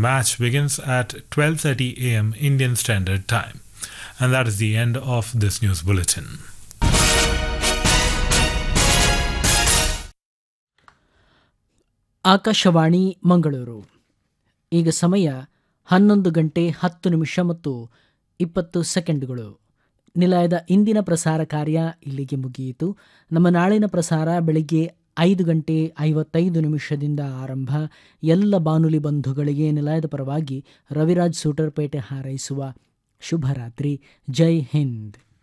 match begins at 12:30 a.m. Indian Standard Time. And that is the end of this news bulletin. Akashvani Mangaluru ಈಗ ಸಮಯ ಹನ್ನೊಂದು ಗಂಟೆ ಹತ್ತು ನಿಮಿಷ ಮತ್ತು ಇಪ್ಪತ್ತು ಸೆಕೆಂಡ್ಗಳು ನಿಲಯದ ಇಂದಿನ ಪ್ರಸಾರ ಕಾರ್ಯ ಇಲ್ಲಿಗೆ ಮುಗಿಯಿತು ನಮ್ಮ ನಾಳಿನ ಪ್ರಸಾರ ಬೆಳಿಗ್ಗೆ ಐದು ಗಂಟೆ ಐವತ್ತೈದು ನಿಮಿಷದಿಂದ ಆರಂಭ ಎಲ್ಲ ಬಾನುಲಿ ಬಂಧುಗಳಿಗೆ ನಿಲಯದ ಪರವಾಗಿ ರವಿರಾಜ್ ಸೂಟರ್ಪೇಟೆ ಹಾರೈಸುವ ಶುಭರಾತ್ರಿ ಜೈ ಹಿಂದ್